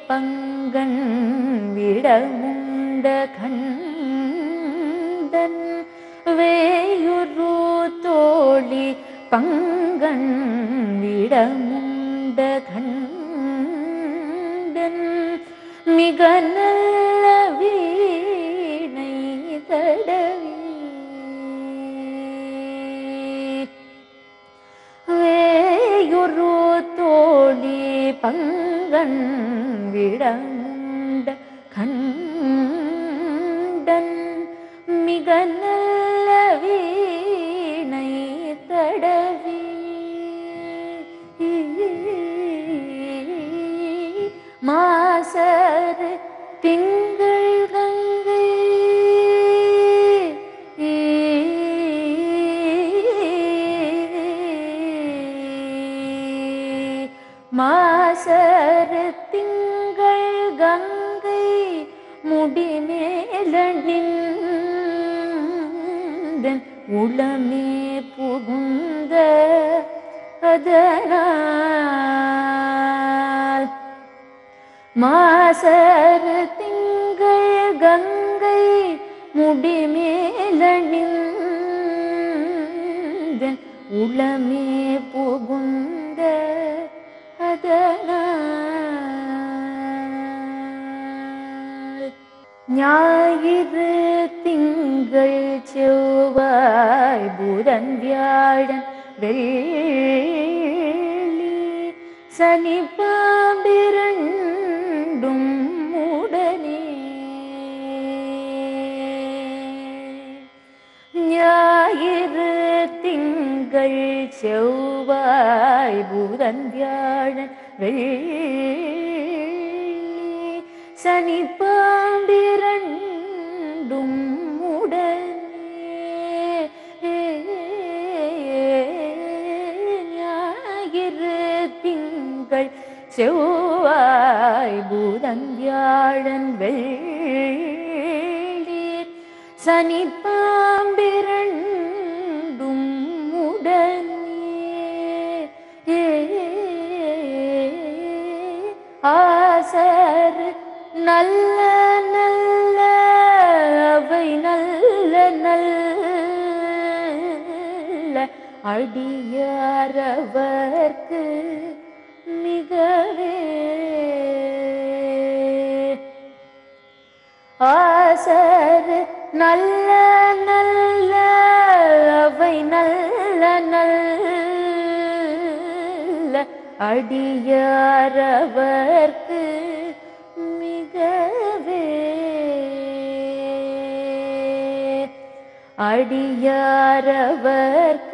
பங்கன் விடமுண்ட கண்டன் வேயுரு தோழி பங்கன் விடமுண்ட கண்டன் மிக நல்ல வீணை தடவி வேயுரு தோழி பங்கன் விடமுண்ட கண்டன் மிக நல்ல வீணை தடவி மாசர் திங்கள் கங்கை மாசர் திங்கள் கங்கை முடிமேலணிந்தன் உளமே புகுந்த அதனால் மாசர் திங்கள் கங்கை முடிமேலணிந்தன் உளமே புகுந்த அதனால் ஞாயிறு திங்கள் செவ்வாய் புதன் வியாழன் வெள்ளி சனி பாம்பிரண்டும் உடனே ஞாயிறு திங்கள் செவ்வாய் புதன் வியாழன் வெள்ளி சனி பாம்பிரண்டும் உடனே ஞாயிறு திங்கள் செவ்வாய் புதன் வியாழன் வெள்ளி சனி பாம்பிரண்டும் உடனே ஆசர் நல்ல நல்ல அவை நல்ல நல்ல அடியாரவர்க்கு மிகவே ஆசர் நல்ல நல்ல அவை நல்ல நல்ல அடியாரவர்க்கு மிகவே அடியாரவர்க்கு